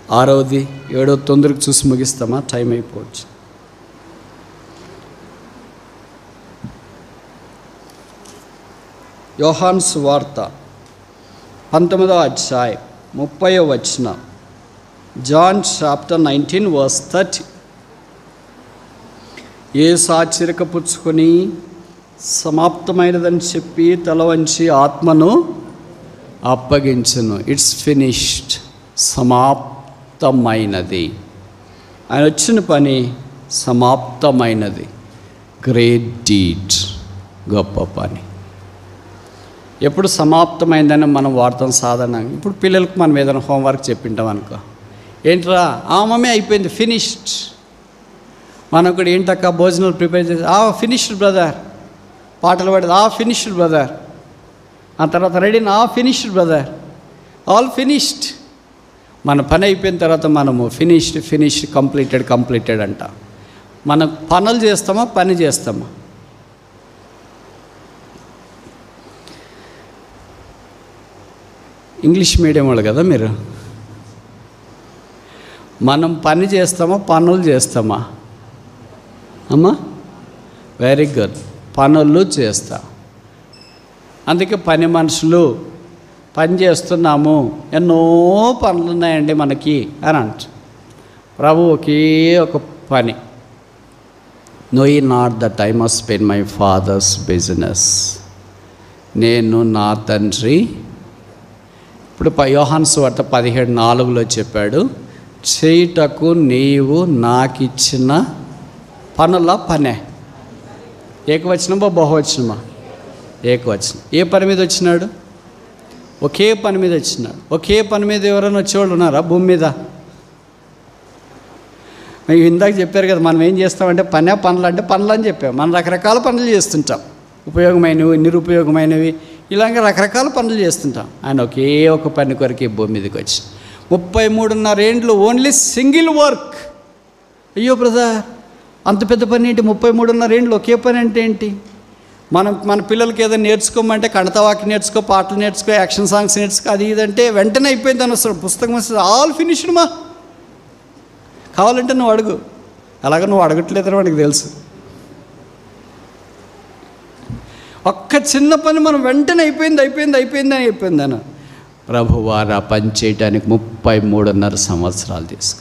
ఆరవది ఏడో తొందరగా చూసి ముగిస్తామా టైం అయిపోవచ్చు యోహాన్స్ వార్త పంతొమ్మిదో అధ్యాయం ముప్పయో వచ్చిన John chapter nineteen verse thirty ఏ సాచిరక పుచ్చుకొని సమాప్తమైనదని చెప్పి తల వంచి ఆత్మను అప్పగించను ఇట్స్ ఫినిష్డ్ సమాప్తమైనది ఆయన వచ్చిన పని సమాప్తమైనది గ్రేట్ డీడ్ గొప్ప పని ఎప్పుడు సమాప్తమైందని మనం వాడతాం సాధారణంగా ఇప్పుడు పిల్లలకు మనం ఏదైనా హోంవర్క్ చెప్పింటాం అనుకో ఏంట్రా ఆ మమ్మీ అయిపోయింది ఫినిష్డ్ మనం కూడా ఏంటక్క భోజనాలు ప్రిపేర్ చేసి ఆ ఫినిష్డ్ బ్రదర్ పాటలు పాడేది ఆ ఫినిష్డ్ బ్రదర్ ఆ తర్వాత రెడీ ఆ ఫినిష్డ్ బ్రదర్ ఆల్ ఫినిష్డ్ మన పని అయిపోయిన తర్వాత మనము ఫినిష్డ్ ఫినిష్డ్ కంప్లీటెడ్ కంప్లీటెడ్ అంట మనం పనులు చేస్తామా పని చేస్తామా ఇంగ్లీష్ మీడియం వాళ్ళు కదా మీరు మనం పని చేస్తామా పనులు చేస్తామా అమ్మా వెరీ గుడ్ పనులు చేస్తా అందుకే పని మనుషులు పని చేస్తున్నాము ఎన్నో పనులు ఉన్నాయండి మనకి అని అంట ప్రభు ఒకే ఒక పని know ye not the time of spend my father's business నేను నా తండ్రి ఇప్పుడు ప- యోహాను వార్త పదిహేడు నాలుగులో చెప్పాడు చేయుటకు నీవు నాకిచ్చిన పనుల పనే ఏకవచనమా బహువచనమా ఏకవచనం ఏ పని మీద వచ్చినాడు ఒకే పని మీద వచ్చినాడు ఒకే పని మీద ఎవరైనా వచ్చేవాళ్ళు ఉన్నారా భూమి మీద మీరు ఇందాక చెప్పారు కదా మనం ఏం చేస్తామంటే పనే పనులు అంటే పనులు అని చెప్పాం మనం రకరకాల పనులు చేస్తుంటాం ఉపయోగమైనవి నిరుపయోగమైనవి ఇలాగ రకరకాల పనులు చేస్తుంటాం ఆయన ఒకే ఒక పని కొరకు ఈ భూమి మీదకి వచ్చి ముప్పై మూడున్నర ఏండ్లు ఓన్లీ సింగిల్ వర్క్ అయ్యో బ్రదర్ అంత పెద్ద పని ఏంటి ముప్పై మూడున్నర ఏండ్లు ఒకే పని అంటే ఏంటి మనం మన పిల్లలకి ఏదైనా నేర్చుకోమంటే కణతవాకి నేర్చుకో పాటలు నేర్చుకో యాక్షన్ సాంగ్స్ నేర్చుకో అది ఇదంటే వెంటనే అయిపోయింది అని వస్తాడు పుస్తకం వస్తుంది ఆల్ ఫినిష్డ్ మా కావాలంటే నువ్వు అడుగు అలాగ నువ్వు అడగట్లేదని వాడికి తెలుసు ఒక్క చిన్న పని మనం వెంటనే అయిపోయింది అయిపోయింది అయిపోయింది అని అయిపోయింది అని ప్రభువారు ఆ పని చేయడానికి ముప్పై మూడున్నర సంవత్సరాలు తీసుకుని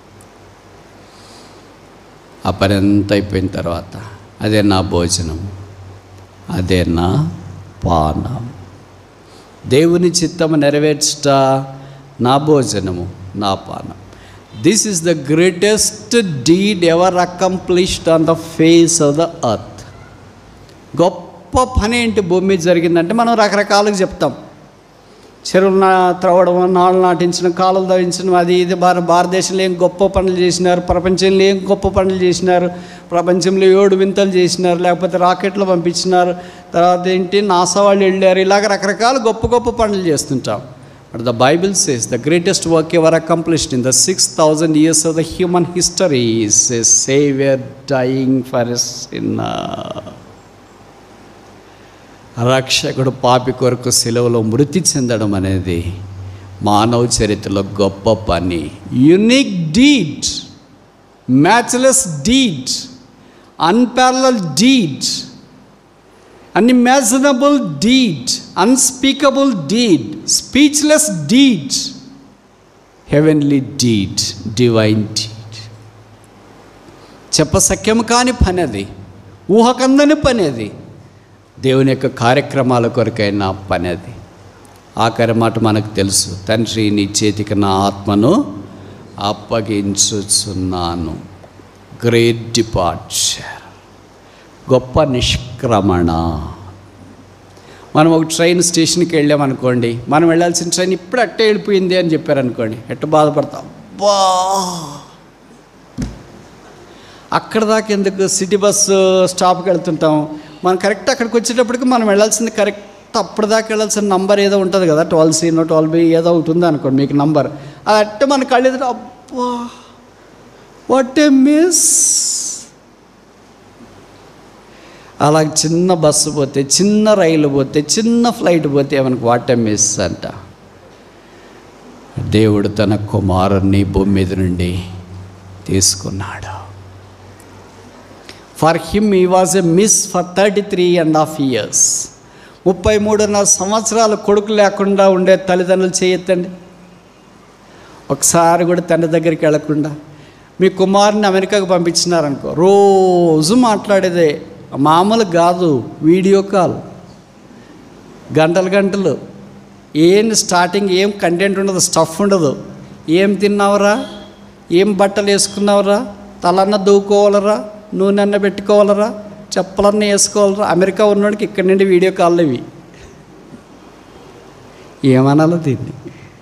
ఆ పని అంతా అయిపోయిన తర్వాత అదే నా భోజనం అదే నా పానం దేవుని చిత్తము నెరవేర్చుట నా భోజనము నా పానం this is the greatest deed ever accomplished on the face of the earth గొప్ప పని ఏంటి భూమి మీద జరిగిందంటే మనం రకరకాలుగా చెప్తాం చెరువులు నా త్రవ్వడం నాళ్ళు నాటించడం కాలువలు తవ్వించడం అది ఇది భార భారతదేశంలో ఏం గొప్ప పనులు చేసినారు ప్రపంచంలో ఏం గొప్ప పనులు చేసినారు ప్రపంచంలో ఏడు వింతలు చేసినారు లేకపోతే రాకెట్లు పంపించినారు తర్వాత ఏంటి నాసా వాళ్ళు వెళ్ళారు ఇలాగ రకరకాల గొప్ప గొప్ప పనులు చేస్తుంటాం but the Bible says the greatest work ever accomplished in the six thousand years of the human history is a saviour dying for us in రక్షకుడు పాపి కొరకు సెలవులో మృతి చెందడం అనేది మానవ చరిత్రలో గొప్ప పని unique deed matchless deed unparallel deed unimaginable deed unspeakable deed speechless deed heavenly deed divine deed చెప్పసఖ్యం కాని పని అది ఊహకందని పని అది దేవుని యొక్క కార్యక్రమాల కొరకైన పని అది ఆఖరి మాట మనకు తెలుసు తండ్రి నీ చేతికి నా ఆత్మను అప్పగించుచున్నాను గ్రేట్ డిపార్చర్ గొప్ప నిష్క్రమణ మనం ఒక ట్రైన్ స్టేషన్కి వెళ్ళామనుకోండి మనం వెళ్ళాల్సిన ట్రైన్ ఇప్పుడు అట్టే వెళ్ళిపోయింది అని చెప్పారనుకోండి ఎట్ట బాధపడతాం బా అక్కడ దాకా ఎందుకు సిటీ బస్సు స్టాప్కి వెళ్తుంటాం మనం కరెక్ట్ అక్కడికి వచ్చేటప్పటికి మనం వెళ్ళాల్సింది కరెక్ట్ అప్పటిదాకా వెళ్ళాల్సిన నంబర్ ఏదో ఉంటుంది కదా ట్వెల్వ్ సీనో ట్వెల్వ్ బి ఏదో ఒకటి ఉంది అనుకోండి మీకు నంబర్ అది అట్టే మన కళ్ళు ఎదురు అబ్బా వాట్ ఏ మిస్ అలా చిన్న బస్సు పోతే చిన్న రైలు పోతే చిన్న ఫ్లైట్ పోతే మనకు వాట్ ఏ మిస్ అంట దేవుడు తన కుమారుణ్ణి భూమి మీద నుండి తీసుకున్నాడు for him he was a miss for thirty three and half years ముప్పై మూడున్నర సంవత్సరాలు కొడుకు లేకుండా ఉండే తల్లిదండ్రులు చేయొద్దండి ఒకసారి కూడా తండ్రి దగ్గరికి వెళ్లకుండా మీ కుమారుని అమెరికాకు పంపించినారనుకో రోజు మాట్లాడేదే మామూలు కాదు వీడియో కాల్ గంటలు గంటలు ఏం స్టార్టింగ్ ఏం కంటెంట్ ఉండదు స్టఫ్ ఉండదు ఏం తిన్నావురా ఏం బట్టలు వేసుకున్నావురా తలన్న దూకోవాలరా నూనెన్న పెట్టుకోవాలరా చెప్పలన్న వేసుకోవాలరా అమెరికా ఉన్నోడికి ఇక్కడి నుండి వీడియో కాల్ ఇవి ఏమనాలో దీన్ని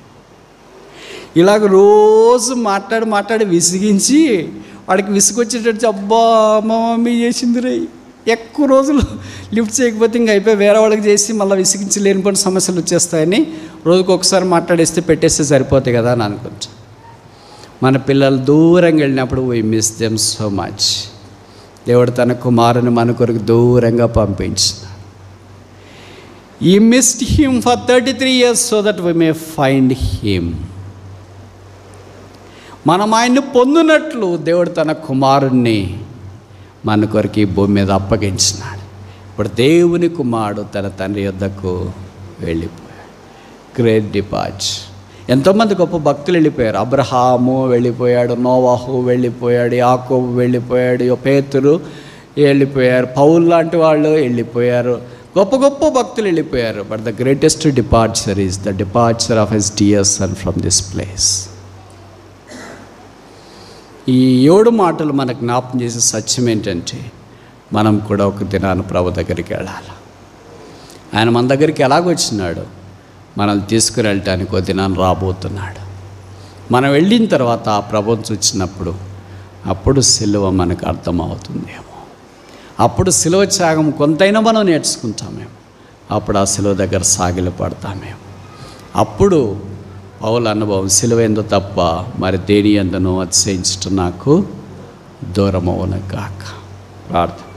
ఇలాగ రోజు మాట్లాడి మాట్లాడి విసిగించి వాడికి విసుగొచ్చేటట్టు అబ్బా మా మమ్మీ చేసింది రే ఎక్కువ రోజులు లిఫ్ట్ చేయకపోతే ఇంక అయిపోయి వేరే వాళ్ళకి చేసి మళ్ళీ విసిగించి లేనిపోయిన సమస్యలు వచ్చేస్తాయని రోజుకు ఒకసారి మాట్లాడేస్తే పెట్టేస్తే సరిపోతాయి కదా అని అనుకుంటా మన పిల్లలు దూరంగా వెళ్ళినప్పుడు we miss them so much దేవుడు తన కుమారుని మన కొరకు దూరంగా పంపించిన he missed him for thirty three years so that we may find him మనం ఆయన్ని పొందినట్లు దేవుడు తన కుమారుణ్ణి మన కొరకు ఈ భూమి మీద అప్పగించినాడు ఇప్పుడు దేవుని కుమారుడు తన తండ్రి యొద్దకు వెళ్ళిపోయాడు గ్రేట్ డిపాచ్ ఎంతోమంది గొప్ప భక్తులు వెళ్ళిపోయారు అబ్రహాము వెళ్ళిపోయాడు నోవాహు వెళ్ళిపోయాడు యాకోబు వెళ్ళిపోయాడు పేతురు వెళ్ళిపోయారు పౌల్ లాంటి వాళ్ళు వెళ్ళిపోయారు గొప్ప గొప్ప భక్తులు వెళ్ళిపోయారు but the greatest departure is the departure of his dear son from this place ఈ ఏడు మాటలు మనకు జ్ఞాపం చేసే సత్యం ఏంటంటే మనం కూడా ఒక దినాన్ని ప్రభు దగ్గరికి వెళ్ళాలి ఆయన మన దగ్గరికి ఎలాగొచ్చినాడు మనల్ని తీసుకుని వెళ్ళటానికి ఒక దినాన్ని రాబోతున్నాడు మనం వెళ్ళిన తర్వాత ఆ ప్రభుని చూచినప్పుడు అప్పుడు సిలువ మనకు అర్థమవుతుందేమో అప్పుడు సిలువ త్యాగం కొంతైనా మనం నేర్చుకుంటామేమో అప్పుడు ఆ సిలువ దగ్గర సాగిలు పడతామేమో అప్పుడు పౌల అనుభవం సిలువ ఎందు తప్ప మరి దేని ఎందును అతిశయించటం నాకు దూరమవును కాక ప్రార్థన